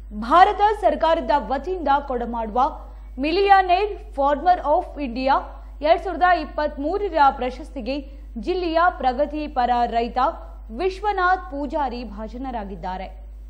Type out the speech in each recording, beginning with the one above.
ಭಾರತ ಸರ್ಕಾರದ ವತಿಯಿಂದ ಕೊಡಮಾಡುವ ಮಿಲಿಯನೇರ್ ಫಾರ್ಮರ್ ಆಫ್ ಇಂಡಿಯಾ ಎರಡ್ ಸಾವಿರದ ಇಪ್ಪತ್ತ್ ಮೂರರ ಪ್ರಶಸ್ತಿಗೆ ಜಿಲ್ಲೆಯ ಪ್ರಗತಿಪರ ರೈತ ವಿಶ್ವನಾಥ್ ಪೂಜಾರಿ ಭಾಜನರಾಗಿದ್ದಾರೆ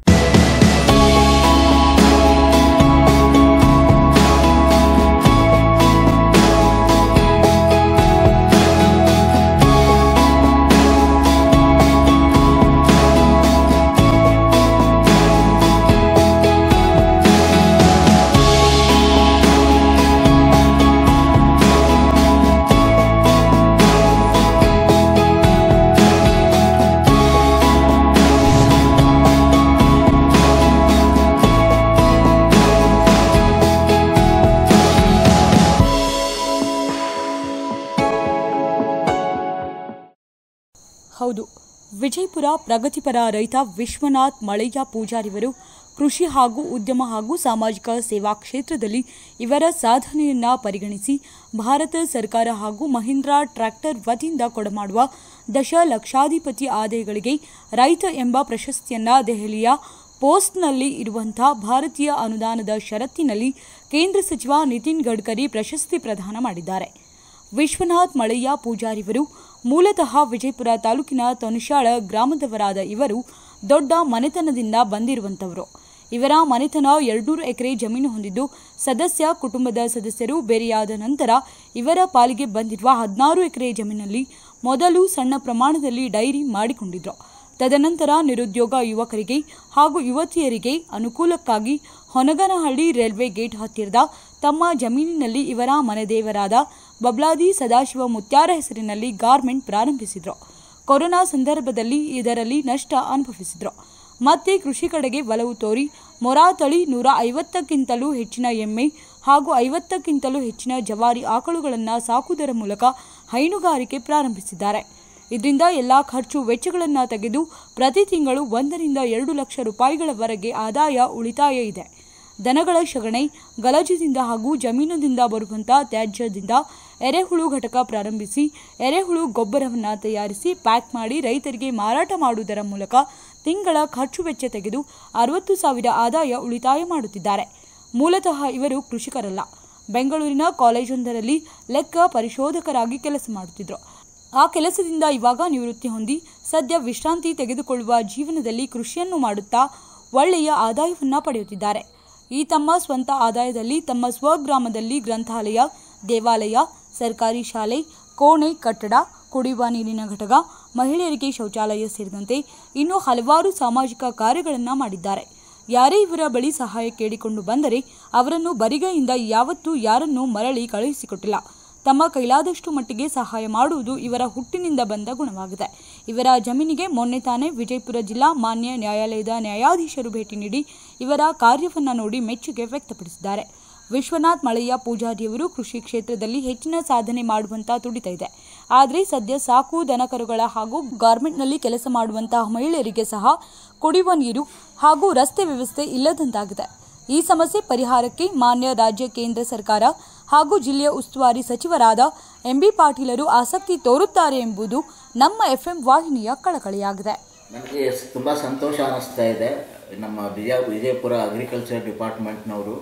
ಹೌದು ವಿಜಯಪುರ ಪ್ರಗತಿಪರ ರೈತ ವಿಶ್ವನಾಥ್ ಮಳಯ್ಯ ಪೂಜಾರಿವರು ಕೃಷಿ ಹಾಗೂ ಉದ್ಯಮ ಹಾಗೂ ಸಾಮಾಜಿಕ ಸೇವಾ ಕ್ಷೇತ್ರದಲ್ಲಿ ಇವರ ಸಾಧನೆಯನ್ನ ಪರಿಗಣಿಸಿ ಭಾರತ ಸರ್ಕಾರ ಹಾಗೂ ಮಹೀಂದ್ರಾ ಟ್ರ್ಯಾಕ್ಟರ್ ವತಿಯಿಂದ ಕೊಡಮಾಡುವ ದಶಲಕ್ಷಾಧಿಪತಿ ಆದಾಯಗಳಿಗೆ ರೈತ ಎಂಬ ಪ್ರಶಸ್ತಿಯನ್ನ ದೆಹಲಿಯ ಪೋಸ್ಟ್ನಲ್ಲಿ ಇರುವಂತಹ ಭಾರತೀಯ ಅನುದಾನದ ಷರತ್ತಿನಲ್ಲಿ ಕೇಂದ್ರ ಸಚಿವ ನಿತಿನ್ ಗಡ್ಕರಿ ಪ್ರಶಸ್ತಿ ಪ್ರದಾನ ಮಾಡಿದ್ದಾರೆ ವಿಶ್ವನಾಥ್ ಮಳಯ್ಯ ಪೂಜಾರಿವರು ಮೂಲತಃ ವಿಜಯಪುರ ತಾಲೂಕಿನ ತೊನಶಾಳ ಗ್ರಾಮದವರಾದ ಇವರು ದೊಡ್ಡ ಮನೆತನದಿಂದ ಬಂದಿರುವಂತವರು ಇವರ ಮನೆತನ ಎರಡ್ನೂರು ಎಕರೆ ಜಮೀನು ಹೊಂದಿದ್ದು ಸದಸ್ಯ ಕುಟುಂಬದ ಸದಸ್ಯರು ಬೇರೆಯಾದ ನಂತರ ಇವರ ಪಾಲಿಗೆ ಬಂದಿರುವ ಹದಿನಾರು ಎಕರೆ ಜಮೀನಲ್ಲಿ ಮೊದಲು ಸಣ್ಣ ಪ್ರಮಾಣದಲ್ಲಿ ಡೈರಿ ಮಾಡಿಕೊಂಡಿದ್ರು ತದನಂತರ ನಿರುದ್ಯೋಗ ಯುವಕರಿಗೆ ಹಾಗೂ ಯುವತಿಯರಿಗೆ ಅನುಕೂಲಕ್ಕಾಗಿ ಹೊನಗನಹಳ್ಳಿ ರೈಲ್ವೆ ಗೇಟ್ ಹತ್ತಿರದ ತಮ್ಮ ಜಮೀನಿನಲ್ಲಿ ಇವರ ಮನೆದೇವರಾದ ಬಬ್ಲಾದಿ ಸದಾಶಿವ ಮುತ್ಯಾರ ಹೆಸರಿನಲ್ಲಿ ಗಾರ್ಮೆಂಟ್ ಪ್ರಾರಂಭಿಸಿದ್ರು ಕೊರೋನಾ ಸಂದರ್ಭದಲ್ಲಿ ಇದರಲ್ಲಿ ನಷ್ಟ ಅನುಭವಿಸಿದ್ರು ಮತ್ತೆ ಕೃಷಿ ಕಡೆಗೆ ಒಲವು ತೋರಿ ಮೊರಾ ತಳಿ ನೂರ ಐವತ್ತಕ್ಕಿಂತಲೂ ಹೆಚ್ಚಿನ ಎಮ್ಮೆ ಹಾಗೂ ಐವತ್ತಕ್ಕಿಂತಲೂ ಹೆಚ್ಚಿನ ಜವಾರಿ ಆಕಳುಗಳನ್ನು ಸಾಕುವುದರ ಮೂಲಕ ಹೈನುಗಾರಿಕೆ ಪ್ರಾರಂಭಿಸಿದ್ದಾರೆ ಇದರಿಂದ ಎಲ್ಲಾ ಖರ್ಚು ವೆಚ್ಚಗಳನ್ನು ತೆಗೆದು ಪ್ರತಿ ತಿಂಗಳು ಒಂದರಿಂದ ಎರಡು ಲಕ್ಷ ರೂಪಾಯಿಗಳವರೆಗೆ ಆದಾಯ ಉಳಿತಾಯ ಇದೆ ದನಗಳ ಶಗಣೆ ಗಲಜದಿಂದ ಹಾಗೂ ಜಮೀನಿನಿಂದ ಬರುವಂತಹ ತ್ಯಾಜ್ಯದಿಂದ ಎರೆಹುಳು ಘಟಕ ಪ್ರಾರಂಭಿಸಿ ಎರೆಹುಳು ಗೊಬ್ಬರವನ್ನು ತಯಾರಿಸಿ ಪ್ಯಾಕ್ ಮಾಡಿ ರೈತರಿಗೆ ಮಾರಾಟ ಮಾಡುವುದರ ಮೂಲಕ ತಿಂಗಳ ಖರ್ಚು ವೆಚ್ಚ ತೆಗೆದು ಅರವತ್ತು ಸಾವಿರ ಆದಾಯ ಉಳಿತಾಯ ಮಾಡುತ್ತಿದ್ದಾರೆ ಮೂಲತಃ ಇವರು ಕೃಷಿಕರಲ್ಲ ಬೆಂಗಳೂರಿನ ಕಾಲೇಜೊಂದರಲ್ಲಿ ಲೆಕ್ಕ ಪರಿಶೋಧಕರಾಗಿ ಕೆಲಸ ಮಾಡುತ್ತಿದ್ದರು ಆ ಕೆಲಸದಿಂದ ಇವಾಗ ನಿವೃತ್ತಿ ಹೊಂದಿ ಸದ್ಯ ವಿಶ್ರಾಂತಿ ತೆಗೆದುಕೊಳ್ಳುವ ಜೀವನದಲ್ಲಿ ಕೃಷಿಯನ್ನು ಮಾಡುತ್ತಾ ಒಳ್ಳೆಯ ಆದಾಯವನ್ನ ಪಡೆಯುತ್ತಿದ್ದಾರೆ ಈ ತಮ್ಮ ಸ್ವಂತ ಆದಾಯದಲ್ಲಿ ತಮ್ಮ ಸ್ವಗ್ರಾಮದಲ್ಲಿ ಗ್ರಂಥಾಲಯ ದೇವಾಲಯ ಸರ್ಕಾರಿ ಶಾಲೆ ಕೋಣೆ ಕಟ್ಟಡ ಕುಡಿಯುವ ನೀರಿನ ಘಟಕ ಮಹಿಳೆಯರಿಗೆ ಶೌಚಾಲಯ ಸೇರಿದಂತೆ ಇನ್ನೂ ಹಲವಾರು ಸಾಮಾಜಿಕ ಕಾರ್ಯಗಳನ್ನು ಮಾಡಿದ್ದಾರೆ ಯಾರೇ ಇವರ ಬಳಿ ಸಹಾಯ ಕೇಳಿಕೊಂಡು ಬಂದರೆ ಅವರನ್ನು ಬರಿಗೈಯಿಂದ ಯಾವತ್ತೂ ಯಾರನ್ನೂ ಮರಳಿ ಕಳುಹಿಸಿಕೊಟ್ಟಿಲ್ಲ ತಮ್ಮ ಕೈಲಾದಷ್ಟು ಮಟ್ಟಿಗೆ ಸಹಾಯ ಮಾಡುವುದು ಇವರ ಹುಟ್ಟಿನಿಂದ ಬಂದ ಗುಣವಾಗಿದೆ ಇವರ ಜಮೀನಿಗೆ ಮೊನ್ನೆ ತಾನೇ ವಿಜಯಪುರ ಜಿಲ್ಲಾ ಮಾನ್ಯ ನ್ಯಾಯಾಲಯದ ನ್ಯಾಯಾಧೀಶರು ಭೇಟಿ ನೀಡಿ ಇವರ ಕಾರ್ಯವನ್ನ ನೋಡಿ ಮೆಚ್ಚುಗೆ ವ್ಯಕ್ತಪಡಿಸಿದ್ದಾರೆ ವಿಶ್ವನಾಥ್ ಮಳಯ್ಯ ಪೂಜಾರಿಯವರು ಕೃಷಿ ಕ್ಷೇತ್ರದಲ್ಲಿ ಹೆಚ್ಚಿನ ಸಾಧನೆ ಮಾಡುವಂತ ತುಡಿತ ಇದೆ ಆದರೆ ಸದ್ಯ ಸಾಕು ದನಕರುಗಳ ಹಾಗೂ ಗಾರ್ಮೆಂಟ್ನಲ್ಲಿ ಕೆಲಸ ಮಾಡುವಂತಹ ಮಹಿಳೆಯರಿಗೆ ಸಹ ಕುಡಿಯುವ ನೀರು ಹಾಗೂ ರಸ್ತೆ ವ್ಯವಸ್ಥೆ ಇಲ್ಲದಂತಾಗಿದೆ ಈ ಸಮಸ್ಯೆ ಪರಿಹಾರಕ್ಕೆ ಮಾನ್ಯ ರಾಜ್ಯ ಕೇಂದ್ರ ಸರ್ಕಾರ ಹಾಗೂ ಜಿಲ್ಲೆಯ ಉಸ್ತುವಾರಿ ಸಚಿವರಾದ ಎಂಬಿ ಪಾಟೀಲರು ಆಸಕ್ತಿ ತೋರುತ್ತಾರೆ ಎಂಬುದು ನಮ್ಮ ಎಫ್ಎಂ ವಾಹಿನಿಯ ಕಳಕಳಿಯಾಗಿದೆ ನನಗೆ ತುಂಬ ಸಂತೋಷ ಅನ್ನಿಸ್ತಾ ಇದೆ ನಮ್ಮ ವಿಜಯ ವಿಜಯಪುರ ಅಗ್ರಿಕಲ್ಚರ್ ಡಿಪಾರ್ಟ್ಮೆಂಟ್ನವರು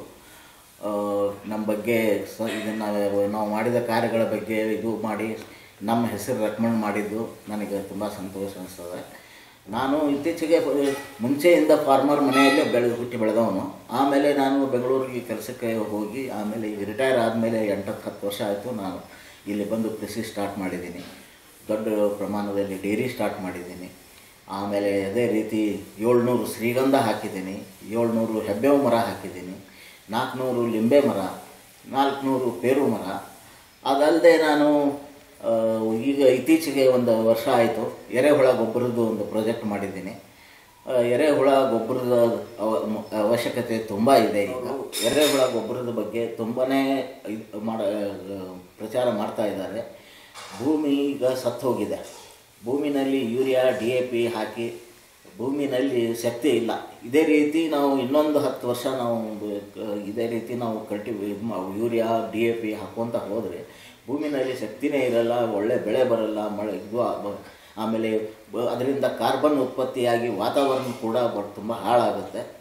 ಆ, ನಮ್ಮ ಬಗ್ಗೆ ಸ ಇದನ್ನು ನಾವು ಮಾಡಿದ ಕಾರ್ಯಗಳ ಬಗ್ಗೆ ಇದು ಮಾಡಿ ನಮ್ಮ ಹೆಸರು ರೆಕಮೆಂಡ್ ಮಾಡಿದ್ದು ನನಗೆ ತುಂಬ ಸಂತೋಷ ಅನಿಸ್ತದೆ ನಾನು ಇತ್ತೀಚೆಗೆ ಫ- ಮುಂಚೆಯಿಂದ ಫಾರ್ಮರ್ ಮನೆಯಲ್ಲೇ ಬೆಳೆದು ಹುಟ್ಟಿ ಬೆಳೆದವನು ಆಮೇಲೆ ನಾನು ಬೆಂಗಳೂರಿಗೆ ಕೆಲಸಕ್ಕೆ ಹೋಗಿ ಆಮೇಲೆ ರಿಟೈರ್ ಆದಮೇಲೆ ಎಂಟತ್ತು ಹತ್ತು ವರ್ಷ ಆಯಿತು ನಾನು ಇಲ್ಲಿ ಬಂದು ಕೃಷಿ ಸ್ಟಾರ್ಟ್ ಮಾಡಿದ್ದೀನಿ ದೊಡ್ಡ ಪ್ರಮಾಣದಲ್ಲಿ ಡೈರಿ ಸ್ಟಾರ್ಟ್ ಮಾಡಿದ್ದೀನಿ ಆಮೇಲೆ ಅದೇ ರೀತಿ ಏಳ್ನೂರು ಶ್ರೀಗಂಧ ಹಾಕಿದ್ದೀನಿ ಏಳ್ನೂರು ಹೆಬ್ಬೇವು ಮರ ಹಾಕಿದ್ದೀನಿ ನಾಲ್ಕುನೂರು ಲಿಂಬೆ ಮರ ನಾಲ್ಕುನೂರು ಪೇರು ಮರ ಅದಲ್ಲದೆ ನಾನು ಆ, ಈಗ ಇತ್ತೀಚೆಗೆ ಒಂದು ವರ್ಷ ಆಯಿತು ಎರೆಹುಳ ಗೊಬ್ಬರದ್ದು ಒಂದು ಪ್ರಾಜೆಕ್ಟ್ ಮಾಡಿದ್ದೀನಿ ಆ, ಎರೆಹುಳ ಗೊಬ್ಬರದ ಅವ- ಮ- ಅವಶ್ಯಕತೆ ತುಂಬ ಇದೆ ಈಗ ಎರೆಹುಳ ಗೊಬ್ಬರದ ಬಗ್ಗೆ ತುಂಬಾ ಮಾಡ ಪ್ರಚಾರ ಮಾಡ್ತಾ ಇದ್ದಾರೆ ಭೂಮಿ ಈಗ ಸತ್ತು ಹೋಗಿದೆ ಭೂಮಿನಲ್ಲಿ ಯೂರಿಯಾ ಡಿ ಎ ಪಿ ಹಾಕಿ ಭೂಮಿನಲ್ಲಿ ಶಕ್ತಿ ಇಲ್ಲ ಇದೇ ರೀತಿ ನಾವು ಇನ್ನೊಂದು ಹತ್ತು ವರ್ಷ ನಾವು ಬ- ಇದೇ ರೀತಿ ನಾವು ಕಲ್ಟಿ ಇದು ಮಾ ಯೂರಿಯಾ ಡಿ ಎ ಪಿ ಹಾಕ್ಕೊತ ಹೋದರೆ ಭೂಮಿನಲ್ಲಿ ಶಕ್ತಿನೇ ಇರಲ್ಲ ಒಳ್ಳೆ ಬೆಳೆ ಬರಲ್ಲ ಮಳೆ ಇದು ಆ- ಆಮೇಲೆ ಬ- ಅದರಿಂದ ಕಾರ್ಬನ್ ಉತ್ಪತ್ತಿಯಾಗಿ ವಾತಾವರಣ ಕೂಡ ಬ ತುಂಬ ಹಾಳಾಗುತ್ತೆ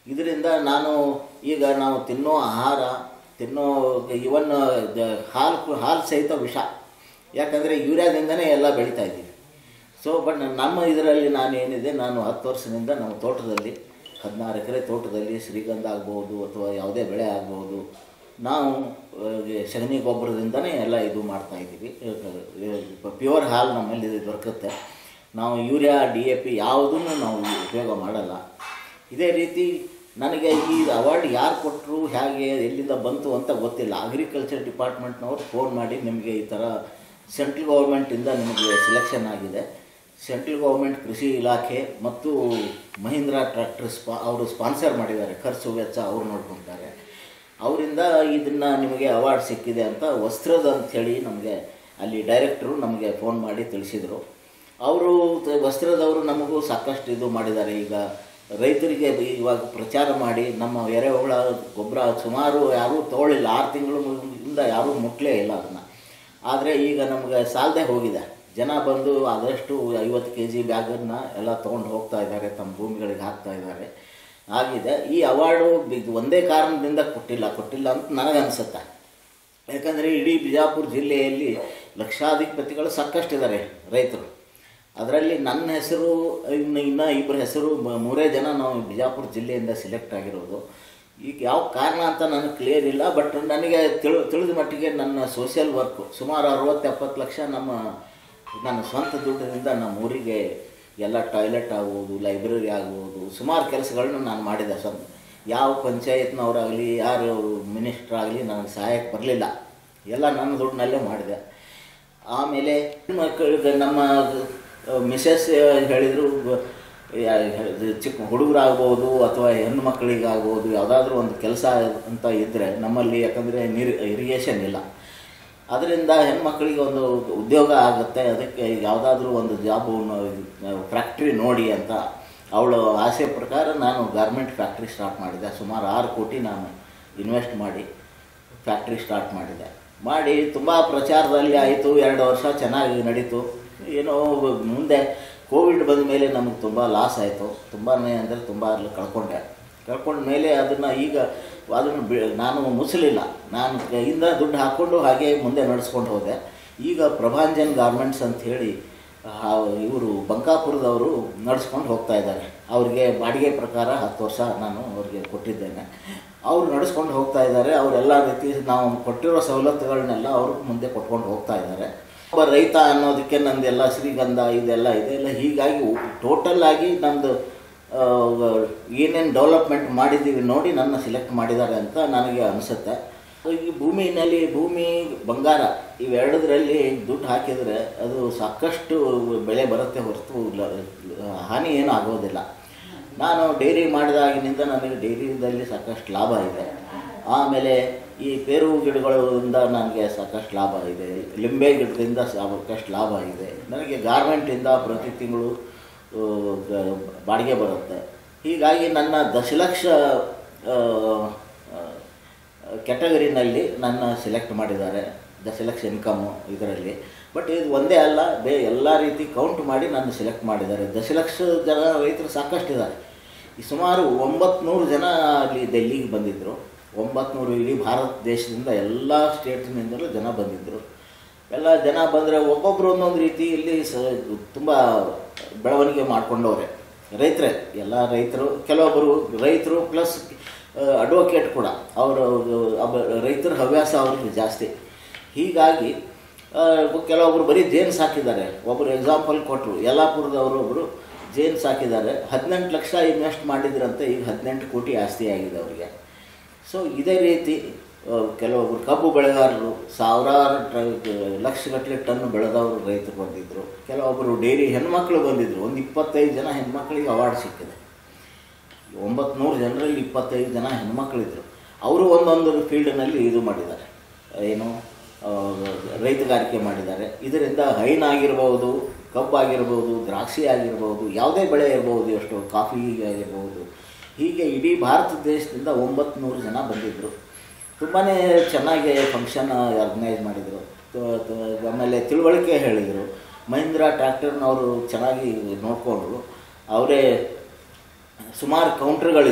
ಇದರಿಂದ ನಾನು ಈಗ ನಾವು ತಿನ್ನೋ ಆಹಾರ ತಿನ್ನೋ ಇವನ್ ಹಾಲು ಹಾಲು ಸಹಿತ ವಿಷ ಯಾಕಂದರೆ ಯೂರಿಯಾದಿಂದನೇ ಎಲ್ಲ ಬೆಳೀತಾ ಇದ್ದೀವಿ ಸೊ ಬಟ್ ನಮ್ಮ ಇದರಲ್ಲಿ ನಾನು ಏನಿದೆ ನಾನು ಹತ್ತು ವರ್ಷದಿಂದ ನಮ್ಮ ತೋಟದಲ್ಲಿ ಹದಿನಾರು ಎಕರೆ ತೋಟದಲ್ಲಿ ಶ್ರೀಗಂಧ ಆಗ್ಬೋದು ಅಥವಾ ಯಾವುದೇ ಬೆಳೆ ಆಗ್ಬೋದು ನಾವು ಆ, ಸಗಣಿ ಗೊಬ್ಬರದಿಂದನೇ ಎಲ್ಲ ಇದು ಮಾಡ್ತಾ ಇದ್ದೀವಿ ಪ್ಯೂರ್ ಹಾಲು ನಮ್ಮಲ್ಲಿ ದೊರಕುತ್ತೆ ನಾವು ಯೂರಿಯಾ ಡಿ ಎ ಪಿ ಯಾವುದನ್ನು ನಾವು ಉಪಯೋಗ ಮಾಡಲ್ಲ ಇದೇ ರೀತಿ ನನಗೆ ಈ ಅವಾರ್ಡ್ ಯಾರು ಕೊಟ್ಟರು ಹೇಗೆ ಎಲ್ಲಿಂದ ಬಂತು ಅಂತ ಗೊತ್ತಿಲ್ಲ ಅಗ್ರಿಕಲ್ಚರ್ ಡಿಪಾರ್ಟ್ಮೆಂಟ್ನವ್ರು ಫೋನ್ ಮಾಡಿ ನಿಮಗೆ ಈ ಥರ ಸೆಂಟ್ರಲ್ ಗೌರ್ಮೆಂಟಿಂದ ನಿಮಗೆ ಸಿಲೆಕ್ಷನ್ ಆಗಿದೆ ಸೆಂಟ್ರಲ್ ಗೌರ್ಮೆಂಟ್ ಕೃಷಿ ಇಲಾಖೆ ಮತ್ತು ಮಹೀಂದ್ರಾ ಟ್ರ್ಯಾಕ್ಟರ್ ಸ್ಪಾ ಅವರು ಸ್ಪಾನ್ಸರ್ ಮಾಡಿದ್ದಾರೆ ಖರ್ಚು ವೆಚ್ಚ ಅವ್ರು ನೋಡ್ಕೊತಾರೆ ಅವರಿಂದ ಇದನ್ನು ನಿಮಗೆ ಅವಾರ್ಡ್ ಸಿಕ್ಕಿದೆ ಅಂತ ವಸ್ತ್ರದ ಅಂಥೇಳಿ ನಮಗೆ ಅಲ್ಲಿ ಡೈರೆಕ್ಟ್ರು ನಮಗೆ ಫೋನ್ ಮಾಡಿ ತಿಳಿಸಿದರು ಅವರು ವಸ್ತ್ರದವರು ನಮಗೂ ಸಾಕಷ್ಟು ಇದು ಮಾಡಿದ್ದಾರೆ ಈಗ ರೈತರಿಗೆ ಇವಾಗ ಪ್ರಚಾರ ಮಾಡಿ ನಮ್ಮ ಎರೆಹುಳ ಗೊಬ್ಬರ ಸುಮಾರು ಯಾರೂ ತಗೊಳ್ಳಿಲ್ಲ ಆರು ತಿಂಗಳು ಇಂದ ಯಾರೂ ಮುಟ್ಲೇ ಇಲ್ಲ ಅದನ್ನು ಆದರೆ ಈಗ ನಮಗೆ ಸಾಲದೆ ಹೋಗಿದೆ ಜನ ಬಂದು ಆದಷ್ಟು ಐವತ್ತು ಕೆ ಜಿ ಬ್ಯಾಗನ್ನು ಎಲ್ಲ ತೊಗೊಂಡು ಹೋಗ್ತಾ ಇದ್ದಾರೆ ತಮ್ಮ ಭೂಮಿಗಳಿಗೆ ಹಾಕ್ತಾ ಇದ್ದಾರೆ ಆಗಿದೆ ಈ ಅವಾರ್ಡು ಇದು ಒಂದೇ ಕಾರಣದಿಂದ ಕೊಟ್ಟಿಲ್ಲ ಕೊಟ್ಟಿಲ್ಲ ಅಂತ ನನಗನ್ಸುತ್ತೆ ಯಾಕಂದರೆ ಇಡೀ ಬಿಜಾಪುರ ಜಿಲ್ಲೆಯಲ್ಲಿ ಲಕ್ಷಾಧಿಪತಿಗಳು ಸಾಕಷ್ಟಿದ್ದಾರೆ ರೈತರು ಅದರಲ್ಲಿ ನನ್ನ ಹೆಸರು ಇನ್ನು ಇನ್ನೂ ಇಬ್ಬರ ಹೆಸರು ಮ- ಮೂರೇ ಜನ ನಾವು ಬಿಜಾಪುರ ಜಿಲ್ಲೆಯಿಂದ ಸಿಲೆಕ್ಟ್ ಆಗಿರೋದು ಈಗ ಯಾವ ಕಾರಣ ಅಂತ ನನಗೆ ಕ್ಲಿಯರ್ ಇಲ್ಲ ಬಟ್ ನನಗೆ ತಿಳಿ ತಿಳಿದ ಮಟ್ಟಿಗೆ ನನ್ನ ಸೋಷಿಯಲ್ ವರ್ಕು ಸುಮಾರು ಅರವತ್ತು ಎಪ್ಪತ್ತು ಲಕ್ಷ ನಮ್ಮ ನನ್ನ ಸ್ವಂತ ದುಡ್ಡಿನಿಂದ ನಮ್ಮ ಊರಿಗೆ ಎಲ್ಲ ಟಾಯ್ಲೆಟ್ ಆಗ್ಬೋದು ಲೈಬ್ರರಿ ಆಗ್ಬೋದು ಸುಮಾರು ಕೆಲಸಗಳನ್ನ ನಾನು ಮಾಡಿದೆ ಸ್ವಂತ ಯಾವ ಪಂಚಾಯತ್ನವರಾಗಲಿ ಯಾರು ಮಿನಿಸ್ಟ್ರ್ ಆಗಲಿ ನನಗೆ ಸಹಾಯಕ್ಕೆ ಬರಲಿಲ್ಲ ಎಲ್ಲ ನನ್ನ ದುಡ್ಡಿನಲ್ಲೇ ಮಾಡಿದೆ ಆಮೇಲೆ ಮಕ್ಕಳಿಗೆ ನಮ್ಮ ಮಿಸಸ್ ಹೇಳಿದರು ಚಿಕ್ಕ ಹುಡುಗರಾಗ್ಬೋದು ಅಥವಾ ಹೆಣ್ಣು ಮಕ್ಕಳಿಗಾಗ್ಬೋದು ಯಾವುದಾದ್ರೂ ಒಂದು ಕೆಲಸ ಅಂತ ಇದ್ದರೆ ನಮ್ಮಲ್ಲಿ ಯಾಕಂದರೆ ನೀರು ಇರಿಗೇಷನ್ ಇಲ್ಲ ಅದರಿಂದ ಹೆಣ್ಮಕ್ಳಿಗೆ ಒಂದು ಉದ್ಯೋಗ ಆಗುತ್ತೆ ಅದಕ್ಕೆ ಯಾವುದಾದ್ರೂ ಒಂದು ಜಾಬು ಫ್ಯಾಕ್ಟ್ರಿ ನೋಡಿ ಅಂತ ಅವಳ ಆಸೆ ಪ್ರಕಾರ ನಾನು ಗಾರ್ಮೆಂಟ್ ಫ್ಯಾಕ್ಟ್ರಿ ಸ್ಟಾರ್ಟ್ ಮಾಡಿದೆ ಸುಮಾರು ಆರು ಕೋಟಿ ನಾನು ಇನ್ವೆಸ್ಟ್ ಮಾಡಿ ಫ್ಯಾಕ್ಟ್ರಿ ಸ್ಟಾರ್ಟ್ ಮಾಡಿದೆ ಮಾಡಿ ತುಂಬ ಪ್ರಚಾರದಲ್ಲಿ ಆಯಿತು ಎರಡು ವರ್ಷ ಚೆನ್ನಾಗಿ ನಡೀತು ಏನೋ ಮುಂದೆ ಕೋವಿಡ್ ಬಂದ ಮೇಲೆ ನಮಗೆ ತುಂಬ ಲಾಸ್ ಆಯಿತು ತುಂಬಾ ಅಂದರೆ ತುಂಬ ಅಲ್ಲಿ ಕಳ್ಕೊಂಡೆ ಕಳ್ಕೊಂಡ ಮೇಲೆ ಅದನ್ನು ಈಗ ಅದನ್ನು ಬಿ ನಾನು ಮುಚ್ಚಲಿಲ್ಲ ನಾನು ಕೈಯಿಂದ ದುಡ್ಡು ಹಾಕ್ಕೊಂಡು ಹಾಗೆ ಮುಂದೆ ನಡೆಸ್ಕೊಂಡು ಹೋದೆ ಈಗ ಪ್ರಭಾಂಜನ್ ಗಾರ್ಮೆಂಟ್ಸ್ ಅಂತ ಹೇಳಿ ಇವರು ಬಂಕಾಪುರದವರು ನಡೆಸ್ಕೊಂಡು ಹೋಗ್ತಾ ಇದ್ದಾರೆ ಅವ್ರಿಗೆ ಬಾಡಿಗೆ ಪ್ರಕಾರ ಹತ್ತು ವರ್ಷ ನಾನು ಅವ್ರಿಗೆ ಕೊಟ್ಟಿದ್ದೇನೆ ಅವರು ನಡೆಸ್ಕೊಂಡು ಹೋಗ್ತಾ ಇದ್ದಾರೆ ಅವರೆಲ್ಲ ರೀತಿ ನಾವು ಕೊಟ್ಟಿರೋ ಸವಲತ್ತುಗಳನ್ನೆಲ್ಲ ಅವರು ಮುಂದೆ ಕೊಟ್ಕೊಂಡು ಹೋಗ್ತಾ ಇದ್ದಾರೆ ಒಬ್ಬ ರೈತ ಅನ್ನೋದಕ್ಕೆ ನಂದೆಲ್ಲ ಶ್ರೀಗಂಧ ಇದೆಲ್ಲ ಇದೆ ಇಲ್ಲ ಹೀಗಾಗಿ ಟೋಟಲ್ ಆಗಿ ನಮ್ಮದು ಏನೇನು ಡೆವಲಪ್ಮೆಂಟ್ ಮಾಡಿದ್ದೀವಿ ನೋಡಿ ನನ್ನ ಸಿಲೆಕ್ಟ್ ಮಾಡಿದ್ದಾರೆ ಅಂತ ನನಗೆ ಅನಿಸುತ್ತೆ ಈ ಭೂಮಿನಲ್ಲಿ ಭೂಮಿ ಬಂಗಾರ ಇವೆರಡರಲ್ಲಿ ದುಡ್ಡು ಹಾಕಿದರೆ ಅದು ಸಾಕಷ್ಟು ಬೆಳೆ ಬರುತ್ತೆ ಹೊರತು ಲ- ಹಾನಿ ಏನೂ ಆಗೋದಿಲ್ಲ ನಾನು ಡೈರಿ ಮಾಡಿದಾಗಿನಿಂದ ನನಗೆ ಡೈರಿದಲ್ಲಿ ಸಾಕಷ್ಟು ಲಾಭ ಇದೆ ಆಮೇಲೆ ಈ ಪೇರು ಗಿಡಗಳಿಂದ ನನಗೆ ಸಾಕಷ್ಟು ಲಾಭ ಇದೆ ಲಿಂಬೆ ಗಿಡದಿಂದ ಸಾಕಷ್ಟು ಲಾಭ ಇದೆ ನನಗೆ ಗಾರ್ಮೆಂಟಿಂದ ಪ್ರತಿ ತಿಂಗಳು ಆ, ಗ- ಬಾಡಿಗೆ ಬರುತ್ತೆ ಹೀಗಾಗಿ ನನ್ನ ದಶಲಕ್ಷ ಆ, ಆ, ಕ್ಯಾಟಗರಿನಲ್ಲಿ ನನ್ನ ಸೆಲೆಕ್ಟ್ ಮಾಡಿದ್ದಾರೆ ದಶಲಕ್ಷ ಇನ್ಕಮ್ಮು ಇದರಲ್ಲಿ ಬಟ್ ಇದು ಒಂದೇ ಅಲ್ಲ ಬೇ ಎಲ್ಲ ರೀತಿ ಕೌಂಟ್ ಮಾಡಿ ನನ್ನ ಸೆಲೆಕ್ಟ್ ಮಾಡಿದ್ದಾರೆ ದಶಲಕ್ಷ ಜನ ರೈತರು ಸಾಕಷ್ಟಿದ್ದಾರೆ ಈ ಸುಮಾರು ಒಂಬತ್ನೂರು ಜನ ಅಲ್ಲಿ ಡೆಲ್ಲಿಗೆ ಬಂದಿದ್ದರು ಒಂಬತ್ನೂರು ಇಡೀ ಭಾರತ ದೇಶದಿಂದ ಎಲ್ಲ ಸ್ಟೇಟ್ನಿಂದಲೂ ಜನ ಬಂದಿದ್ದರು ಎಲ್ಲ ಜನ ಬಂದರೆ ಒಬ್ಬೊಬ್ಬರು ಒಂದೊಂದು ರೀತಿಯಲ್ಲಿ ಸ ತುಂಬ ಬೆಳವಣಿಗೆ ಮಾಡ್ಕೊಂಡವ್ರೆ ರೈತರೇ ಎಲ್ಲ ರೈತರು ಕೆಲವೊಬ್ಬರು ರೈತರು ಪ್ಲಸ್ ಅಡ್ವೊಕೇಟ್ ಕೂಡ ಅವರು ಅಬ್ಬ- ರೈತರ ಹವ್ಯಾಸ ಅವ್ರಿಗೆ ಜಾಸ್ತಿ ಹೀಗಾಗಿ ಆ, ಕೆಲವೊಬ್ಬರು ಬರೀ ಜೇನು ಸಾಕಿದ್ದಾರೆ ಒಬ್ಬರು ಎಕ್ಸಾಂಪಲ್ ಕೊಟ್ಟರು ಯಲ್ಲಾಪುರದವರು ಒಬ್ಬರು ಜೇನು ಸಾಕಿದ್ದಾರೆ ಹದಿನೆಂಟು ಲಕ್ಷ ಇನ್ವೆಸ್ಟ್ ಮಾಡಿದ್ರಂತೆ ಈಗ ಹದಿನೆಂಟು ಕೋಟಿ ಆಸ್ತಿ ಆಗಿದೆ ಅವರಿಗೆ ಸೊ ಇದೇ ರೀತಿ ಆ, ಕೆಲವೊಬ್ಬರು ಕಬ್ಬು ಬೆಳೆಗಾರರು ಸಾವಿರಾರು ಟ ಲಕ್ಷಗಟ್ಟಲೆ ಟನ್ ಬೆಳೆದವರು ರೈತರು ಬಂದಿದ್ದರು ಕೆಲವೊಬ್ಬರು ಡೈರಿ ಹೆಣ್ಮಕ್ಳು ಬಂದಿದ್ದರು ಒಂದು ಇಪ್ಪತ್ತೈದು ಜನ ಹೆಣ್ಮಕ್ಳಿಗೆ ಅವಾರ್ಡ್ ಸಿಕ್ಕಿದೆ ಒಂಬತ್ನೂರು ಜನರಲ್ಲಿ ಇಪ್ಪತ್ತೈದು ಜನ ಹೆಣ್ಮಕ್ಳಿದ್ರು ಅವರು ಒಂದೊಂದು ಫೀಲ್ಡ್ನಲ್ಲಿ ಇದು ಮಾಡಿದ್ದಾರೆ ಏನು ಆ, ರೈತಗಾರಿಕೆ ಮಾಡಿದ್ದಾರೆ ಇದರಿಂದ ಹೈನಾಗಿರ್ಬೋದು ಕಬ್ಬಾಗಿರ್ಬೋದು ದ್ರಾಕ್ಷಿ ಆಗಿರ್ಬೋದು ಯಾವುದೇ ಬೆಳೆ ಇರ್ಬೋದು ಎಷ್ಟು ಕಾಫಿ ಆಗಿರ್ಬೋದು ಹೀಗೆ ಇಡೀ ಭಾರತ ದೇಶದಿಂದ ಒಂಬತ್ತು ಜನ ಬಂದಿದ್ದರು ತುಂಬಾ ಚೆನ್ನಾಗಿ ಫಂಕ್ಷನ್ ಆರ್ಗನೈಸ್ ಮಾಡಿದರು ಆಮೇಲೆ ತಿಳುವಳಿಕೆ ಹೇಳಿದರು ಮಹೀಂದ್ರಾ ಟ್ರ್ಯಾಕ್ಟರ್ನವರು ಚೆನ್ನಾಗಿ ನೋಡಿಕೊಂಡ್ರು ಅವರೇ ಸುಮಾರು ಕೌಂಟ್ರ್ಗಳಿದ್ದು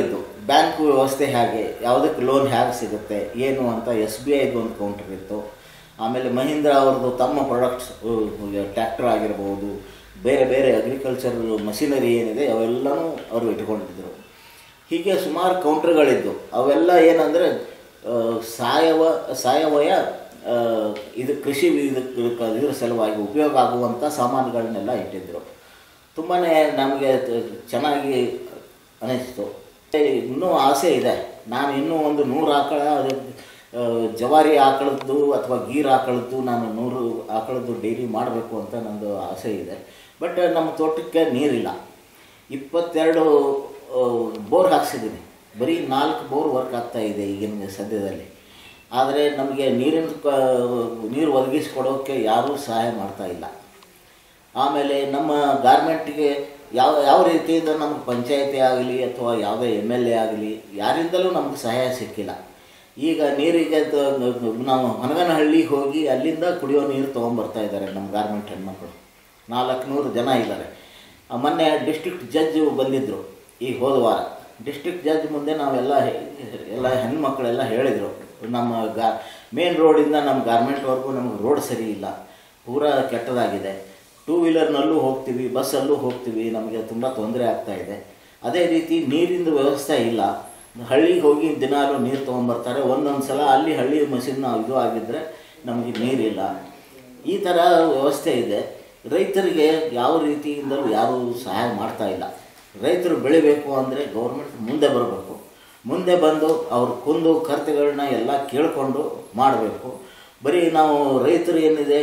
ಬ್ಯಾಂಕ್ ವ್ಯವಸ್ಥೆ ಹೇಗೆ ಯಾವುದಕ್ಕೆ ಲೋನ್ ಹೇಗೆ ಸಿಗುತ್ತೆ ಏನು ಅಂತ ಎಸ್ ಬಿ ಐದು ಒಂದು ಕೌಂಟರ್ ಇತ್ತು ಆಮೇಲೆ ಮಹೀಂದ್ರ ಅವ್ರದ್ದು ತಮ್ಮ ಪ್ರಾಡಕ್ಟ್ಸ್ ಟ್ರ್ಯಾಕ್ಟರ್ ಆಗಿರ್ಬೋದು ಬೇರೆ ಬೇರೆ ಅಗ್ರಿಕಲ್ಚರ್ ಮಷಿನರಿ ಏನಿದೆ ಅವೆಲ್ಲನೂ ಅವರು ಇಟ್ಕೊಂಡಿದ್ರು ಹೀಗೆ ಸುಮಾರು ಕೌಂಟ್ರ್ಗಳಿದ್ದು ಅವೆಲ್ಲ ಏನಂದರೆ ಸಾಯವ ಸಾಯವಯ ಆ, ಇದು ಕೃಷಿ ಇದಕ್ಕೆ ಇದ್ರ ಸಲುವಾಗಿ ಉಪಯೋಗ ಆಗುವಂಥ ಸಾಮಾನುಗಳನ್ನೆಲ್ಲ ಇಟ್ಟಿದ್ದರು ತುಂಬಾ ನಮಗೆ ಚೆನ್ನಾಗಿ ಅನಿಸ್ತು ಇನ್ನೂ ಆಸೆ ಇದೆ ನಾನು ಇನ್ನೂ ಒಂದು ನೂರು ಆಕಳ ಆ, ಜವಾರಿ ಆಕಳದ್ದು ಅಥವಾ ಗೀರ್ ಆಕಳದ್ದು ನಾನು ನೂರು ಆಕಳದ್ದು ಡೈರಿ ಮಾಡಬೇಕು ಅಂತ ನಂದು ಆಸೆ ಇದೆ ಬಟ್ ನಮ್ಮ ತೋಟಕ್ಕೆ ನೀರಿಲ್ಲ ಇಪ್ಪತ್ತೆರಡು ಆ, ಬೋರ್ ಹಾಕ್ಸಿದ್ದೀನಿ ಬರೀ ನಾಲ್ಕು ಬೋರ್ ವರ್ಕ್ ಆಗ್ತಾ ಇದೆ ಈಗಿನ ಸದ್ಯದಲ್ಲಿ ಆದರೆ ನಮಗೆ ನೀರಿನ ಕ ನೀರು ಒದಗಿಸ್ಕೊಡೋಕ್ಕೆ ಯಾರೂ ಸಹಾಯ ಮಾಡ್ತಾ ಇಲ್ಲ ಆಮೇಲೆ ನಮ್ಮ ಗಾರ್ಮೆಂಟ್ಗೆ ಯಾವ ಯಾವ ರೀತಿಯಿಂದ ನಮಗೆ ಪಂಚಾಯತಿ ಆಗಲಿ ಅಥವಾ ಯಾವುದೇ ಎಮ್ ಎಲ್ ಎ ಆಗಲಿ ಯಾರಿಂದಲೂ ನಮಗೆ ಸಹಾಯ ಸಿಕ್ಕಿಲ್ಲ ಈಗ ನೀರಿಗೆ ತ- ನಾವು ಹನಗನಹಳ್ಳಿಗೆ ಹೋಗಿ ಅಲ್ಲಿಂದ ಕುಡಿಯೋ ನೀರು ತೊಗೊಂಬರ್ತಾ ಇದ್ದಾರೆ ನಮ್ಮ ಗಾರ್ಮೆಂಟ್ ಹೆಣ್ಮಕ್ಳು ನಾಲ್ಕುನೂರು ಜನ ಇದ್ದಾರೆ ಆ ಮೊನ್ನೆ ಡಿಸ್ಟ್ರಿಕ್ಟ್ ಜಡ್ಜ್ ಬಂದಿದ್ದರು ಈಗ ಹೋದ ವಾರ ಡಿಸ್ಟ್ರಿಕ್ಟ್ ಜಡ್ಜ್ ಮುಂದೆ ನಾವೆಲ್ಲ ಹೆ- ಎಲ್ಲ ಹೆಣ್ಮಕ್ಳೆಲ್ಲ ಹೇಳಿದರು ನಮ್ಮ ಗಾ ಮೇನ್ ರೋಡಿಂದ ನಮ್ಮ ಗಾರ್ಮೆಂಟ್ವರೆಗೂ ನಮಗೆ ರೋಡ್ ಸರಿ ಇಲ್ಲ ಪೂರಾ ಕೆಟ್ಟದಾಗಿದೆ ಟೂ ವೀಲರ್ನಲ್ಲೂ ಹೋಗ್ತೀವಿ ಬಸ್ಸಲ್ಲೂ ಹೋಗ್ತೀವಿ ನಮಗೆ ತುಂಬ ತೊಂದರೆ ಆಗ್ತಾ ಇದೆ ಅದೇ ರೀತಿ ನೀರಿಂದು ವ್ಯವಸ್ಥೆ ಇಲ್ಲ ಹಳ್ಳಿಗೆ ಹೋಗಿ ದಿನಾಲು ನೀರು ತೊಗೊಂಬರ್ತಾರೆ ಒಂದೊಂದು ಸಲ ಅಲ್ಲಿ ಹಳ್ಳಿ ಮಷಿನ್ ಇದು ಆಗಿದ್ದರೆ ನಮಗೆ ನೀರಿಲ್ಲ ಈ ಥರ ವ್ಯವಸ್ಥೆ ಇದೆ ರೈತರಿಗೆ ಯಾವ ರೀತಿಯಿಂದಲೂ ಯಾರೂ ಸಹಾಯ ಮಾಡ್ತಾ ಇಲ್ಲ ರೈತರು ಬೆಳಿಬೇಕು ಅಂದರೆ ಗೌರ್ಮೆಂಟ್ ಮುಂದೆ ಬರಬೇಕು ಮುಂದೆ ಬಂದು ಅವ್ರ ಕುಂದು ಕರ್ತಗಳನ್ನ ಎಲ್ಲ ಕೇಳಿಕೊಂಡು ಮಾಡಬೇಕು ಬರೀ ನಾವು ರೈತರು ಏನಿದೆ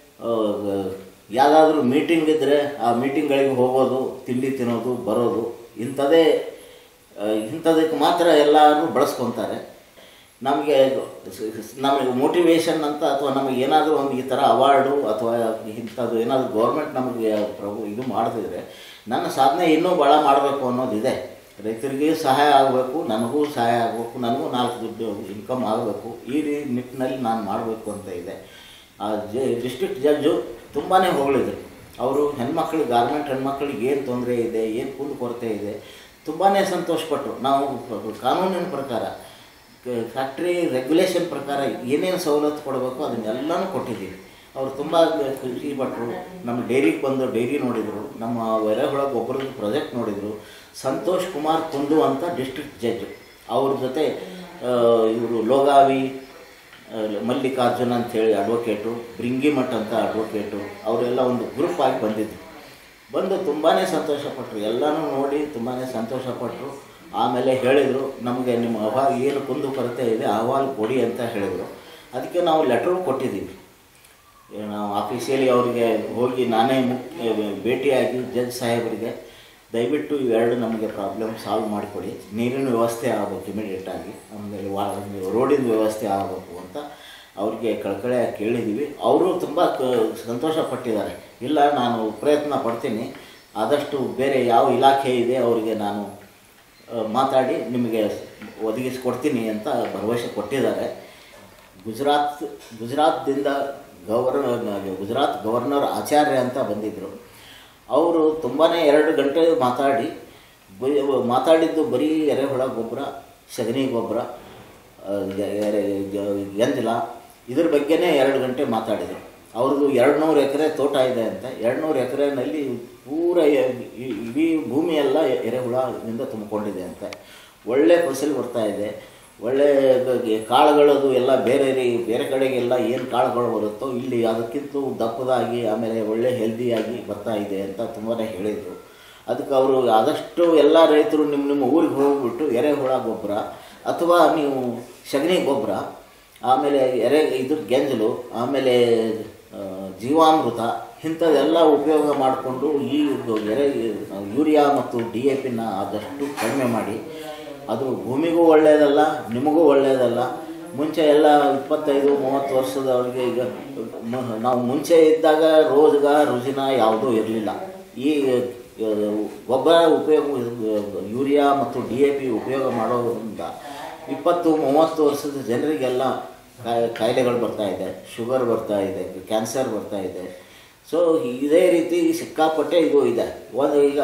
ಯಾವುದಾದ್ರೂ ಮೀಟಿಂಗ್ ಇದ್ದರೆ ಆ ಮೀಟಿಂಗ್ಗಳಿಗೆ ಹೋಗೋದು ತಿಂಡಿ ತಿನ್ನೋದು ಬರೋದು ಇಂಥದೇ ಆ, ಇಂಥದಕ್ಕೆ ಮಾತ್ರ ಎಲ್ಲರೂ ಬಳಸ್ಕೊತಾರೆ ನಮಗೆ ನಮಗೆ ಮೋಟಿವೇಶನ್ ಅಂತ ಅಥವಾ ನಮಗೆ ಏನಾದರೂ ಒಂದು ಈ ಥರ ಅವಾರ್ಡು ಅಥವಾ ಇಂಥದ್ದು ಏನಾದರೂ ಗೌರ್ಮೆಂಟ್ ನಮಗೆ ಪ್ರಭು ಇದು ಮಾಡ್ತಿದ್ರೆ ನನ್ನ ಸಾಧನೆ ಇನ್ನೂ ಭಾಳ ಮಾಡಬೇಕು ಅನ್ನೋದಿದೆ ರೈತರಿಗೆ ಸಹಾಯ ಆಗಬೇಕು ನನಗೂ ಸಹಾಯ ಆಗಬೇಕು ನನಗೂ ನಾಲ್ಕು ದುಡ್ಡು ಇನ್ಕಮ್ ಆಗಬೇಕು ಈ ರೀ ನಿಟ್ಟಿನಲ್ಲಿ ನಾನು ಮಾಡಬೇಕು ಅಂತ ಇದೆ ಆ ಜೆ ಡಿಸ್ಟ್ರಿಕ್ಟ್ ಜಡ್ಜು ತುಂಬಾ ಹೊಗಳಿದ್ರು ಅವರು ಹೆಣ್ಮಕ್ಳು ಗಾರ್ಮೆಂಟ್ ಹೆಣ್ಮಕ್ಳಿಗೆ ಏನು ತೊಂದರೆ ಇದೆ ಏನು ಕುಂದು ಕೊರತೆ ಇದೆ ತುಂಬಾ ಸಂತೋಷಪಟ್ಟರು ನಾವು ಪ- ಕಾನೂನಿನ ಪ್ರಕಾರ ಫ್ಯಾಕ್ಟ್ರಿ ರೆಗ್ಯುಲೇಷನ್ ಪ್ರಕಾರ ಏನೇನು ಸವಲತ್ತು ಕೊಡಬೇಕು ಅದನ್ನೆಲ್ಲನೂ ಕೊಟ್ಟಿದ್ದೀವಿ ಅವರು ತುಂಬ ಖುಷಿ ಪಟ್ಟರು ನಮ್ಮ ಡೈರಿಗೆ ಬಂದು ಡೈರಿ ನೋಡಿದರು ನಮ್ಮ ಎರೆಹುಳ ಗೊಬ್ಬರದ ಪ್ರಾಜೆಕ್ಟ್ ನೋಡಿದರು ಸಂತೋಷ್ ಕುಮಾರ್ ಕುಂದು ಅಂತ ಡಿಸ್ಟ್ರಿಕ್ಟ್ ಜಡ್ಜ್ ಅವ್ರ ಜೊತೆ ಇವರು ಲೋಗಾವಿ ಆ, ಮಲ್ಲಿಕಾರ್ಜುನ್ ಅಂತೇಳಿ ಅಡ್ವೊಕೇಟು ಬ್ರಿಂಗಿಮಠ್ ಅಂತ ಅಡ್ವೊಕೇಟು ಅವರೆಲ್ಲ ಒಂದು ಗ್ರೂಪ್ ಆಗಿ ಬಂದಿದ್ರು ಬಂದು ತುಂಬಾ ಸಂತೋಷಪಟ್ಟರು ಎಲ್ಲನೂ ನೋಡಿ ತುಂಬಾ ಸಂತೋಷಪಟ್ಟರು ಆಮೇಲೆ ಹೇಳಿದರು ನಮಗೆ ನಿಮ್ಮ ಅಹವಾಲು ಏನು ಕುಂದು ಕೊರತೆ ಇದೆ ಅಹವಾಲು ಕೊಡಿ ಅಂತ ಹೇಳಿದರು ಅದಕ್ಕೆ ನಾವು ಲೆಟ್ರು ಕೊಟ್ಟಿದ್ದೀವಿ ಏ, ನಾವು ಆಫೀಸಿಯಲಿ ಅವರಿಗೆ ಹೋಗಿ ನಾನೇ ಮುಖ್ಯ ಭೇಟಿಯಾಗಿ ಜಡ್ಜ್ ಸಾಹೇಬರಿಗೆ ದಯವಿಟ್ಟು ಇವೆರಡು ನಮಗೆ ಪ್ರಾಬ್ಲಮ್ ಸಾಲ್ವ್ ಮಾಡಿಕೊಡಿ ನೀರಿನ ವ್ಯವಸ್ಥೆ ಆಗಬೇಕು ಇಮಿಡಿಯೇಟಾಗಿ ಆಮೇಲೆ ವಾ ರೋಡಿನ ವ್ಯವಸ್ಥೆ ಆಗಬೇಕು ಅಂತ ಅವ್ರಿಗೆ ಕಳ್ಕಳೆಯಾಗಿ ಕೇಳಿದ್ದೀವಿ ಅವರು ತುಂಬ ಕ ಸಂತೋಷ ಪಟ್ಟಿದ್ದಾರೆ ಇಲ್ಲ ನಾನು ಪ್ರಯತ್ನ ಪಡ್ತೀನಿ ಆದಷ್ಟು ಬೇರೆ ಯಾವ ಇಲಾಖೆ ಇದೆ ಅವರಿಗೆ ನಾನು ಆ, ಮಾತಾಡಿ ನಿಮಗೆ ಒದಗಿಸ್ಕೊಡ್ತೀನಿ ಅಂತ ಭರವಸೆ ಕೊಟ್ಟಿದ್ದಾರೆ ಗುಜರಾತ್ ಗುಜರಾತ್ದಿಂದ ಗವರ್ನರ್ ಗುಜರಾತ್ ಗವರ್ನರ್ ಆಚಾರ್ಯ ಅಂತ ಬಂದಿದ್ದರು ಅವರು ತುಂಬಾ ಎರಡು ಗಂಟೆ ಮಾತಾಡಿ ಬ- ಮಾತಾಡಿದ್ದು ಬರೀ ಎರೆಹುಳ ಗೊಬ್ಬರ ಸಗಣಿ ಗೊಬ್ಬರ ಆ, ಎ- ಎರೆ- ಗ- ಗಂಜಲ ಇದ್ರ ಬಗ್ಗೆನೇ ಎರಡು ಗಂಟೆ ಮಾತಾಡಿದರು ಅವ್ರದ್ದು ಎರಡು ನೂರು ಎಕರೆ ತೋಟ ಇದೆ ಅಂತ ಎರಡು ನೂರು ಎಕರೆನಲ್ಲಿ ಪೂರ ಎ- ಇ- ಇಡೀ ಭೂಮಿಯೆಲ್ಲ ಎರೆಹುಳದಿಂದ ತುಂಬಿಕೊಂಡಿದೆ ಅಂತೆ ಒಳ್ಳೆ ಫಸಲು ಬರ್ತಾ ಇದೆ ಒಳ್ಳೆ ಗ- ಗ- ಕಾಳುಗಳದು ಎಲ್ಲ ಬೇರೆ ರೀ ಬೇರೆ ಕಡೆಗೆಲ್ಲ ಏನು ಕಾಳುಗಳು ಬರುತ್ತೋ ಇಲ್ಲಿ ಅದಕ್ಕಿಂತ ದಪ್ಪದಾಗಿ ಆಮೇಲೆ ಒಳ್ಳೆ ಹೆಲ್ದಿಯಾಗಿ ಬರ್ತಾ ಇದೆ ಅಂತ ತುಂಬಾ ಹೇಳಿದರು ಅದಕ್ಕೆ ಅವರು ಆದಷ್ಟು ಎಲ್ಲ ರೈತರು ನಿಮ್ಮ ನಿಮ್ಮ ಊರಿಗೆ ಹೋಗ್ಬಿಟ್ಟು ಎರೆಹುಳ ಗೊಬ್ಬರ ಅಥವಾ ನೀವು ಸಗಣಿ ಗೊಬ್ಬರ ಆಮೇಲೆ ಎರೆ ಇದ್ರ ಗೆಂಜಲು ಆಮೇಲೆ ಆ, ಜೀವಾಮೃತ ಇಂಥದ್ದೆಲ್ಲ ಉಪಯೋಗ ಮಾಡಿಕೊಂಡು ಈ ಎರೆ ಯೂರಿಯಾ ಮತ್ತು ಡಿ ಎ ಪಿನ ಆದಷ್ಟು ಕಡಿಮೆ ಮಾಡಿ ಅದು ಭೂಮಿಗೂ ಒಳ್ಳೆಯದಲ್ಲ ನಿಮಗೂ ಒಳ್ಳೆಯದಲ್ಲ ಮುಂಚೆ ಎಲ್ಲ ಇಪ್ಪತ್ತೈದು ಮೂವತ್ತು ವರ್ಷದವರಿಗೆ ಈಗ ಮ- ನಾವು ಮುಂಚೆ ಇದ್ದಾಗ ರೋಜ್ಗ ರುಜಿನ ಯಾವುದೂ ಇರಲಿಲ್ಲ ಈ ಆ, ಗೊಬ್ಬರ ಉಪಯೋಗ ಯೂರಿಯಾ ಮತ್ತು ಡಿ ಎ ಪಿ ಉಪಯೋಗ ಮಾಡೋದ್ರಿಂದ ಇಪ್ಪತ್ತು ಮೂವತ್ತು ವರ್ಷದ ಜನರಿಗೆಲ್ಲ ಕಾಯಿ ಕಾಯಿಲೆಗಳು ಬರ್ತಾ ಇದೆ ಶುಗರ್ ಬರ್ತಾ ಇದೆ ಕ್ಯಾನ್ಸರ್ ಬರ್ತಾ ಇದೆ ಸೊ ಇದೇ ರೀತಿ ಸಿಕ್ಕಾಪಟ್ಟೆ ಇದು ಇದೆ ಒಂದು ಈಗ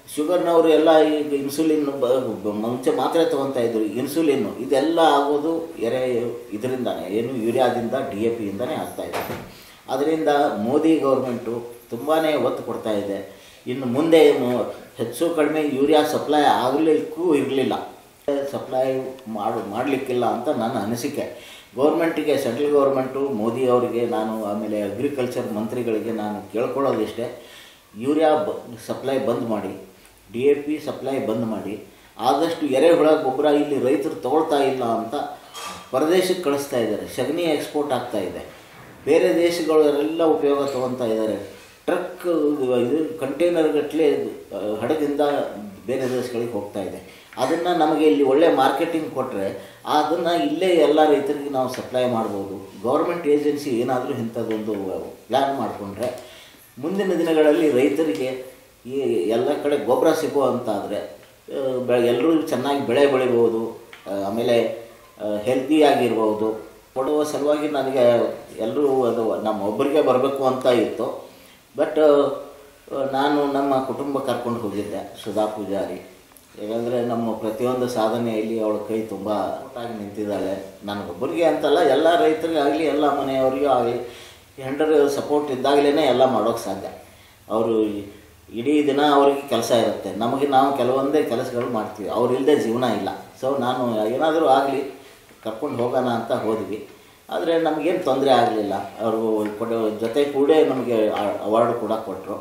ಶುಗರ್ನವರು ಎಲ್ಲ ಈಗ ಇನ್ಸುಲಿನ್ ಬ- ಬ- ಮುಂಚೆ ಮಾತ್ರೆ ತೊಗೊತಾ ಇದ್ರು ಇನ್ಸುಲಿನ್ನು ಇದೆಲ್ಲ ಆಗೋದು ಎರೆ ಇದರಿಂದಾನೆ ಏನು ಯೂರಿಯಾದಿಂದ ಡಿ ಎ ಪಿಯಿಂದನೇ ಆಗ್ತಾಯಿದೆ ಅದರಿಂದ ಮೋದಿ ಗೌರ್ಮೆಂಟು ತುಂಬಾ ಒತ್ತು ಕೊಡ್ತಾ ಇದೆ ಇನ್ನು ಮುಂದೆ ಮು- ಹೆಚ್ಚು ಕಡಿಮೆ ಯೂರಿಯಾ ಸಪ್ಲೈ ಆಗಲಿಕ್ಕೂ ಇರಲಿಲ್ಲ ಸಪ್ಲೈ ಮಾಡು ಮಾಡಲಿಕ್ಕಿಲ್ಲ ಅಂತ ನನ್ನ ಅನಿಸಿಕೆ ಗೌರ್ಮೆಂಟಿಗೆ ಸೆಂಟ್ರಲ್ ಗೌರ್ಮೆಂಟು ಮೋದಿ ಅವರಿಗೆ ನಾನು ಆಮೇಲೆ ಅಗ್ರಿಕಲ್ಚರ್ ಮಂತ್ರಿಗಳಿಗೆ ನಾನು ಕೇಳ್ಕೊಳ್ಳೋದಿಷ್ಟೇ ಯೂರಿಯಾ ಬ ಸಪ್ಲೈ ಬಂದ್ ಮಾಡಿ ಡಿ ಎ ಪಿ ಸಪ್ಲೈ ಬಂದ್ ಮಾಡಿ ಆದಷ್ಟು ಎರೆಹುಳ ಗೊಬ್ಬರ ಇಲ್ಲಿ ರೈತರು ತೊಗೊಳ್ತಾ ಇಲ್ಲ ಅಂತ ಹೊರದೇಶಕ್ಕೆ ಕಳಿಸ್ತಾ ಇದ್ದಾರೆ ಸಗಣಿ ಎಕ್ಸ್ಪೋರ್ಟ್ ಆಗ್ತಾ ಇದೆ ಬೇರೆ ದೇಶಗಳೆಲ್ಲ ಉಪಯೋಗ ತೊಗೊತಾ ಇದ್ದಾರೆ ಟ್ರಕ್ ಇದು ಕಂಟೈನರ್ ಗಟ್ಟಲೆ ಹಡಗಿಂದ ಬೇರೆ ದೇಶಗಳಿಗೆ ಹೋಗ್ತಾ ಇದೆ ಅದನ್ನು ನಮಗೆ ಇಲ್ಲಿ ಒಳ್ಳೆ ಮಾರ್ಕೆಟಿಂಗ್ ಕೊಟ್ಟರೆ ಅದನ್ನು ಇಲ್ಲೇ ಎಲ್ಲ ರೈತರಿಗೆ ನಾವು ಸಪ್ಲೈ ಮಾಡ್ಬೋದು ಗೌರ್ಮೆಂಟ್ ಏಜೆನ್ಸಿ ಏನಾದರೂ ಇಂಥದ್ದೊಂದು ಪ್ಲ್ಯಾನ್ ಮಾಡಿಕೊಂಡ್ರೆ ಮುಂದಿನ ದಿನಗಳಲ್ಲಿ ರೈತರಿಗೆ ಈ ಎಲ್ಲ ಕಡೆ ಗೊಬ್ಬರ ಸಿಗೋ ಅಂತಾದರೆ ಬೆಳೆ ಎಲ್ಲರೂ ಚೆನ್ನಾಗಿ ಬೆಳೆ ಬೆಳಿಬೋದು ಆ, ಆಮೇಲೆ ಹೆಲ್ತಿಯಾಗಿರ್ಬೋದು ಕೊಡುವ ಸಲುವಾಗಿ ನನಗೆ ಎಲ್ಲರೂ ಅದು ನಮ್ಮ ಒಬ್ಬರಿಗೆ ಬರಬೇಕು ಅಂತ ಇತ್ತು ಬಟ್ ನಾನು ನಮ್ಮ ಕುಟುಂಬ ಕರ್ಕೊಂಡು ಹೋಗಿದ್ದೆ ಸುಧಾ ಪೂಜಾರಿ ಯಾಕಂದರೆ ನಮ್ಮ ಪ್ರತಿಯೊಂದು ಸಾಧನೆಯಲ್ಲಿ ಅವಳ ಕೈ ತುಂಬ ಒಟ್ಟಾಗಿ ನಿಂತಿದ್ದಾಳೆ ನನಗೊಬ್ಬರಿಗೆ ಅಂತಲ್ಲ ಎಲ್ಲ ರೈತರಿಗಾಗಲಿ ಎಲ್ಲ ಮನೆಯವರಿಗೂ ಆಗಲಿ ಹೆಂಡರ ಸಪೋರ್ಟ್ ಇದ್ದಾಗಲೇ ಎಲ್ಲ ಮಾಡೋಕ್ಕೆ ಸಾಧ್ಯ ಅವರು ಇಡೀ ದಿನ ಅವರಿಗೆ ಕೆಲಸ ಇರುತ್ತೆ ನಮಗೆ ನಾವು ಕೆಲವೊಂದೇ ಕೆಲಸಗಳು ಮಾಡ್ತೀವಿ ಅವರಿಲ್ಲದೆ ಜೀವನ ಇಲ್ಲ ಸೊ ನಾನು ಏನಾದರೂ ಆಗಲಿ ಕರ್ಕೊಂಡು ಹೋಗೋಣ ಅಂತ ಹೋದ್ವಿ ಆದರೆ ನಮಗೇನು ತೊಂದರೆ ಆಗಲಿಲ್ಲ ಅವರು ಕೊಡೋ ಜೊತೆ ಕೂಡ ನಮಗೆ ಅವಾರ್ಡ್ ಕೂಡ ಕೊಟ್ಟರು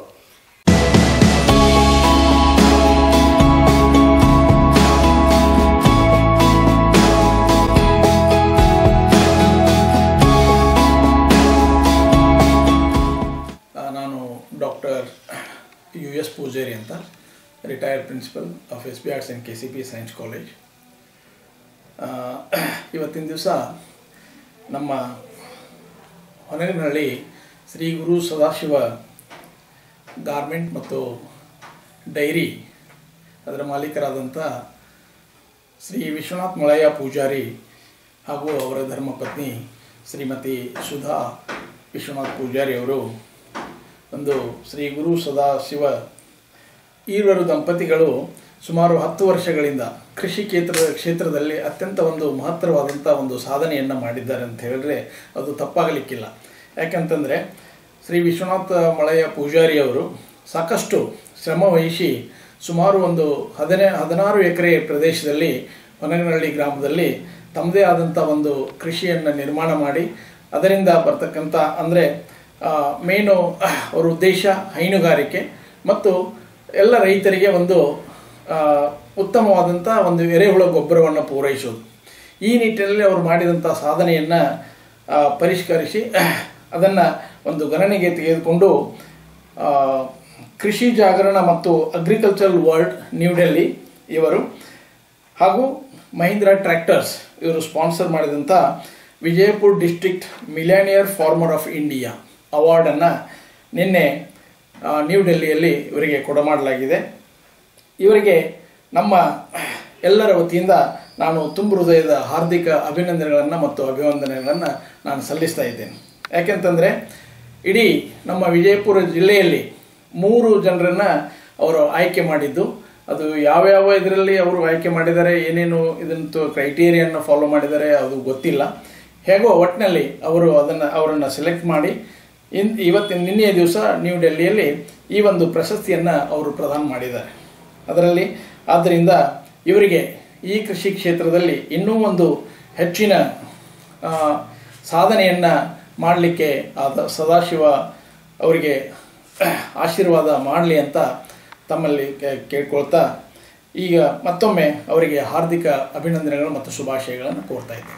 ಆ, ನಾನು ಡಾಕ್ಟರ್ ಯು ಎಸ್ ಪೂಜಾರಿ ಅಂತ retired principal of S B arts and K C P science college ಆ, ಇವತ್ತಿನ ದಿವಸ ನಮ್ಮ ಹೊನಗಿನಹಳ್ಳಿ ಶ್ರೀ ಗುರು ಸದಾಶಿವ ಗಾರ್ಮೆಂಟ್ ಮತ್ತು ಡೈರಿ ಅದರ ಮಾಲೀಕರಾದಂಥ ಶ್ರೀ ವಿಶ್ವನಾಥ್ ಮಳಯ್ಯ ಪೂಜಾರಿ ಹಾಗೂ ಅವರ ಧರ್ಮಪತ್ನಿ ಶ್ರೀಮತಿ ಸುಧಾ ವಿಶ್ವನಾಥ್ ಪೂಜಾರಿ ಅವರು ಒಂದು ಶ್ರೀ ಗುರು ಸದಾಶಿವ ಈರುವರು ದಂಪತಿಗಳು ಸುಮಾರು ಹತ್ತು ವರ್ಷಗಳಿಂದ ಕೃಷಿ ಕ್ಷೇತ್ರದ ಕ್ಷೇತ್ರದಲ್ಲಿ ಅತ್ಯಂತ ಒಂದು ಮಹತ್ತರವಾದಂಥ ಒಂದು ಸಾಧನೆಯನ್ನು ಮಾಡಿದ್ದಾರೆ ಅಂತ ಹೇಳಿದ್ರೆ ಅದು ತಪ್ಪಾಗಲಿಕ್ಕಿಲ್ಲ ಯಾಕಂತಂದರೆ ಶ್ರೀ ವಿಶ್ವನಾಥ ಮಳಯ್ಯ ಪೂಜಾರಿ ಅವರು ಸಾಕಷ್ಟು ಶ್ರಮ ವಹಿಸಿ ಸುಮಾರು ಒಂದು ಹದಿನೇ ಹದಿನಾರು ಎಕರೆ ಪ್ರದೇಶದಲ್ಲಿ ಹೊನಗನಹಳ್ಳಿ ಗ್ರಾಮದಲ್ಲಿ ತಮ್ಮದೇ ಆದಂಥ ಒಂದು ಕೃಷಿಯನ್ನು ನಿರ್ಮಾಣ ಮಾಡಿ ಅದರಿಂದ ಬರ್ತಕ್ಕಂಥ ಅಂದರೆ ಮೇನು ಅವರ ಉದ್ದೇಶ ಹೈನುಗಾರಿಕೆ ಮತ್ತು ಎಲ್ಲ ರೈತರಿಗೆ ಒಂದು ಆ, ಉತ್ತಮವಾದಂಥ ಒಂದು ಎರೆಹುಳ ಗೊಬ್ಬರವನ್ನು ಪೂರೈಸೋದು ಈ ನಿಟ್ಟಿನಲ್ಲಿ ಅವರು ಮಾಡಿದಂಥ ಸಾಧನೆಯನ್ನು ಪರಿಷ್ಕರಿಸಿ ಅದನ್ನು ಒಂದು ಗಣನೆಗೆ ತೆಗೆದುಕೊಂಡು ಆ, ಕೃಷಿ ಜಾಗರಣ ಮತ್ತು ಅಗ್ರಿಕಲ್ಚರಲ್ ವರ್ಲ್ಡ್ ನ್ಯೂ ಡೆಲ್ಲಿ ಇವರು ಹಾಗೂ ಮಹೀಂದ್ರಾ ಟ್ರ್ಯಾಕ್ಟರ್ಸ್ ಇವರು ಸ್ಪಾನ್ಸರ್ ಮಾಡಿದಂಥ Vijayapura district millionaire farmer of India ಅವಾರ್ಡನ್ನು ನಿನ್ನೆ ಆ, ನ್ಯೂ ಡೆಲ್ಲಿಯಲ್ಲಿ ಇವರಿಗೆ ಕೊಡಮಾಡಲಾಗಿದೆ ಇವರಿಗೆ ನಮ್ಮ ಎಲ್ಲರ ವತಿಯಿಂದ ನಾನು ತುಂಬ ಹೃದಯದ ಹಾರ್ದಿಕ ಅಭಿನಂದನೆಗಳನ್ನು ಮತ್ತು ಅಭಿವಂದನೆಗಳನ್ನು ನಾನು ಸಲ್ಲಿಸ್ತಾ ಇದ್ದೇನೆ ಯಾಕೆಂತಂದರೆ ಇಡೀ ನಮ್ಮ ವಿಜಯಪುರ ಜಿಲ್ಲೆಯಲ್ಲಿ ಮೂರು ಜನರನ್ನು ಅವರು ಆಯ್ಕೆ ಮಾಡಿದ್ದು ಅದು ಯಾವ್ಯಾವ ಇದರಲ್ಲಿ ಅವರು ಆಯ್ಕೆ ಮಾಡಿದ್ದಾರೆ ಏನೇನು ಇದನ್ನು ಕ್ರೈಟೀರಿಯನ್ನು ಫಾಲೋ ಮಾಡಿದ್ದಾರೆ ಅದು ಗೊತ್ತಿಲ್ಲ ಹೇಗೋ ಒಟ್ಟಿನಲ್ಲಿ ಅವರು ಅದನ್ನು ಅವರನ್ನು ಸೆಲೆಕ್ಟ್ ಮಾಡಿ ಇನ್ ಇವತ್ತಿನ ನಿನ್ನೆಯ ದಿವಸ ನ್ಯೂ ಡೆಲ್ಲಿಯಲ್ಲಿ ಈ ಒಂದು ಪ್ರಶಸ್ತಿಯನ್ನು ಅವರು ಪ್ರದಾನ ಮಾಡಿದ್ದಾರೆ ಅದರಲ್ಲಿ ಆದ್ದರಿಂದ ಇವರಿಗೆ ಈ ಕೃಷಿ ಕ್ಷೇತ್ರದಲ್ಲಿ ಇನ್ನೂ ಒಂದು ಹೆಚ್ಚಿನ ಆ, ಸಾಧನೆಯನ್ನು ಮಾಡಲಿಕ್ಕೆ ಆದ ಸದಾಶಿವ ಅವರಿಗೆ ಆಶೀರ್ವಾದ ಮಾಡಲಿ ಅಂತ ತಮ್ಮಲ್ಲಿ ಕೇ- ಕೇಳ್ಕೊಳ್ತಾ ಈಗ ಮತ್ತೊಮ್ಮೆ ಅವರಿಗೆ ಹಾರ್ದಿಕ ಅಭಿನಂದನೆಗಳು ಮತ್ತು ಶುಭಾಶಯಗಳನ್ನು ಕೋರ್ತಾ ಇದ್ದೇನೆ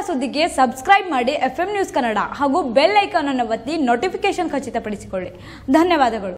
ಸುದ್ದಿಗೆ ಸಬ್ಸ್ಕ್ರೈಬ್ ಮಾಡಿ ಎಫ್ ನ್ಯೂಸ್ ಕನ್ನಡ ಹಾಗೂ ಬೆಲ್ ಐಕಾನ್ ಅನ್ನು ಒತ್ತಿ ನೋಟಿಫಿಕೇಶನ್ ಖಚಿತಪಡಿಸಿಕೊಳ್ಳಿ ಧನ್ಯವಾದಗಳು